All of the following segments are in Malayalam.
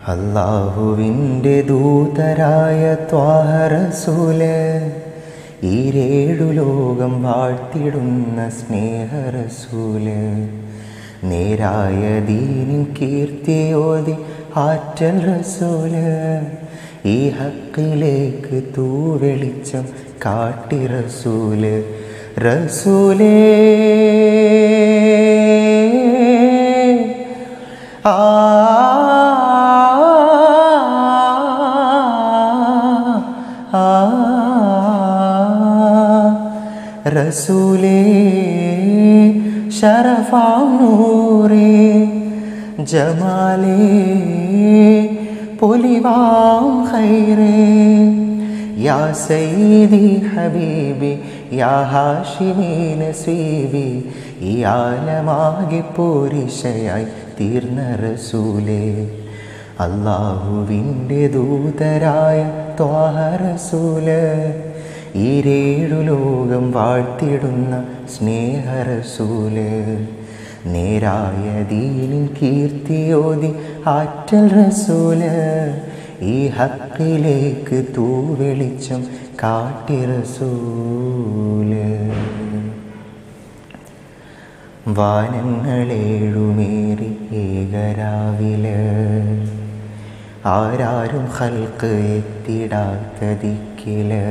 അള്ളാഹുവിൻ്റെ ദൂതരായ ത്വാഹറസൂല് ഈരേഴു ലോകം വാഴ്ത്തിടുന്ന സ്നേഹറസൂല് നേരായ ദീനിൻ കീർത്തിയോതി ആറ്റൽ റസൂല് ഈ ഹക്കിലേക്ക് തൂവെളിച്ചം കാട്ടി റസൂല് റസൂലേ ആ ആ റസൂലേ ശരഫാം നൂറേ ജമാലേ പൊലിവാം ഖൈറേ യാ സയ്യിദി ഹബീബി യാ ഹാഷിമി നസീബി ഈ ആലമാകെ പോരിശയായി തീർന്ന റസൂലേ അള്ളാഹുവിൻ്റെ ദൂതരായ ത്വാഹ റസൂല് ഈരേഴു ലോകം വാഴ്ത്തിടുന്ന സ്നേഹറസൂല് നേരായ ദീനിൻ കീർത്തിയോതി ആറ്റൽ റസൂല് ഈ ഹക്കിലേക്ക് തൂവെളിച്ചം കാട്ടി റസൂല് വാനങ്ങളേഴുമേറി ഏകരാവില് ആരാരും ഹൽക്ക് എത്തിടാത്ത ദിക്കില്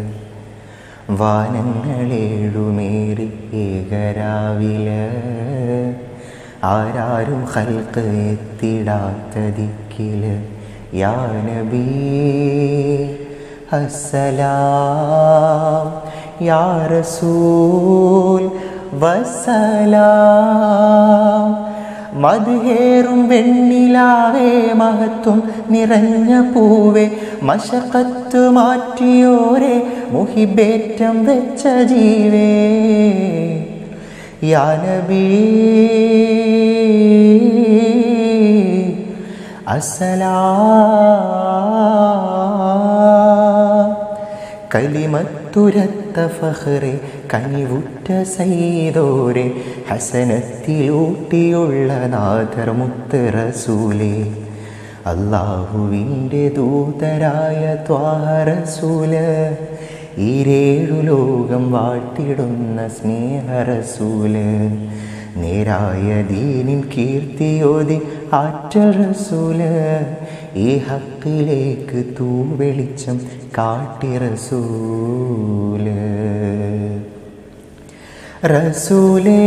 വാനങ്ങളേഴുമേറി ഏകരാവില് ആരാരും ഹൽക്ക് എത്തിടാത്ത ദിക്കില് യാ നബീ അസ്സലാം യാ റസൂൽ വസലാം മധുഹേറും വെണ്ണിലാവേ മഹത്വം നിറഞ്ഞ പൂവേ മശക്കത്ത് മാറ്റിയോരെ മുഹിബേറ്റം വെച്ച ജീവേ യാനബീ അസലാം കലിമത്തുരത്ത ഫഹ്റെ കനിവുറ്റ സൈതോരെ ഹസനത്തിലൂട്ടിയുള്ള നാഥർ മുത്ത് റസൂലേ അള്ളാഹുവിൻ്റെ ദൂതരായ ത്വാഹ റസൂല് ഈരേഴു ലോകം വാഴ്ത്തിടുന്ന സ്നേഹറസൂല് നേരായ ദീനിൻ കീർത്തിയോതി ആറ്റൽ റസൂല് ഈ ഹക്കിലേക്ക് തൂവെളിച്ചം കാട്ടി റസൂല് റസൂലേ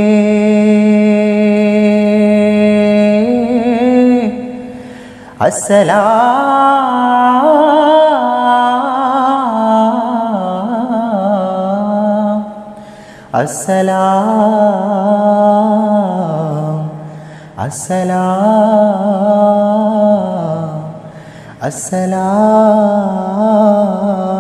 അസ്സലാം അസ്സലാം അസ്സലാം